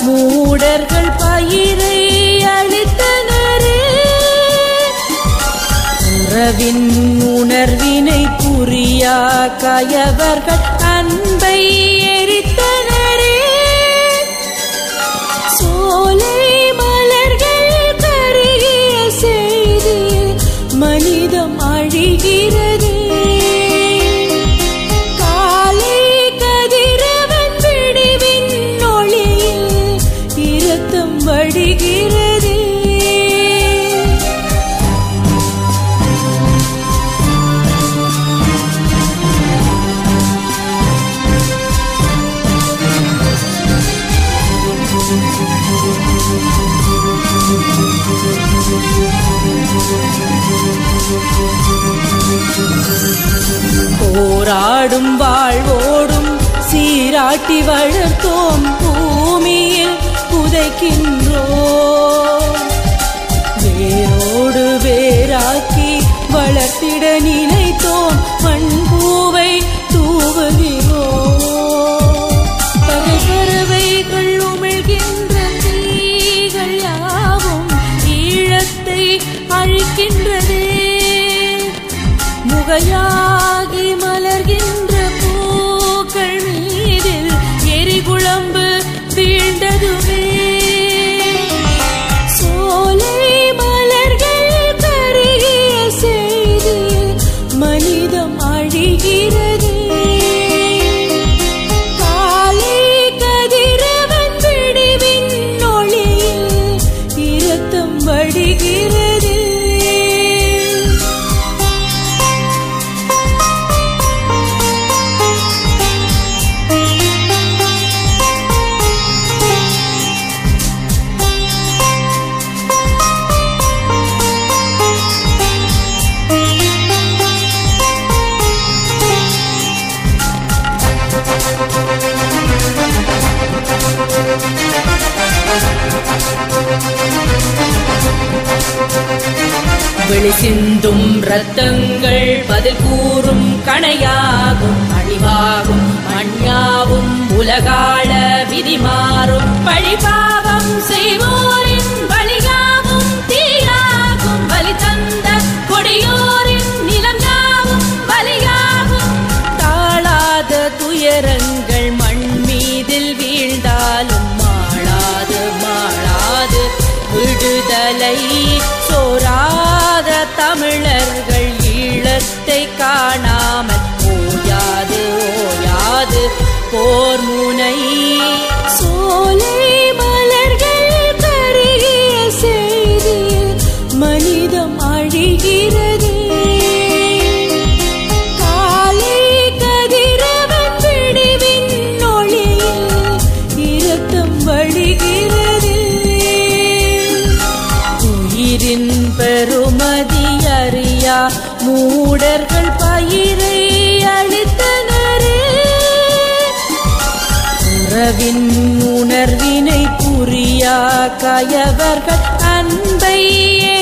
மூடர்கள் பயிரை அளித்தனரே உறவின் உணர்வினை புரியா கயவர்கள் அன்பை எரித்தனரே சோலை மலர்கள் கருகிய செய்தியில் மனிதம் அழிகிறது காலை கதிரவன் விடிவின் ஒளியில் இரத்தம் வடிகிறது போராடும் வாழ்வோடும் சீராட்டி வளர்த்தோம் பூமியில் புதைக்கின்றோம் வேரோடு வேராக்கி வளர்த்திட நினைத்தோம் மண்பூவை தூவுகிறோம் பறவைகள் உமிழ்கின்ற தீகள் யாவும் ஈழத்தை அழிக்கின்றதே முகையாகி மலர்கின்ற பூக்கள் மீதில் எரிகுழம்பு வீழ்ந்ததுவே சோலை மலர்கள் கருகிய செய்தியில் மனிதம் அழிகிறது காலை கதிரவன் விடிவின் ஒளியில் இரத்தம் வடிகிறது வெளி சிந்தும் ரத்தங்கள் பதில் கூறும் கணையாகும் அழிவாகும் மண்யாவும் உலகாள விதி மாறும் பழிபாவம் செய்வோரின் பலியாவும் தீயாகும் பலி தந்த கொடியோரின் நிலம் யாவும் பலியாகும் தாழாத துயரங்கள் மண் மீதில் வீழ்ந்தாலும் மாளாது மாளாது விடுதலை சோராத தமிழர்கள் ஈழத்தை காணாமல் ஓயாது ஓயாது போர் முனை சோலை மலர்கள் கருகிய செய்தியில் மனிதம் அழிகிறது காலை கதிரவன் விடிவின் ஒளியில் இரத்தம் வழிகிறது உயிரின் பெருமதி அறியா மூடர்கள் பயிரை அளித்தனரே உறவின் உணர்வினை புரியா கயவர்கள் அன்பை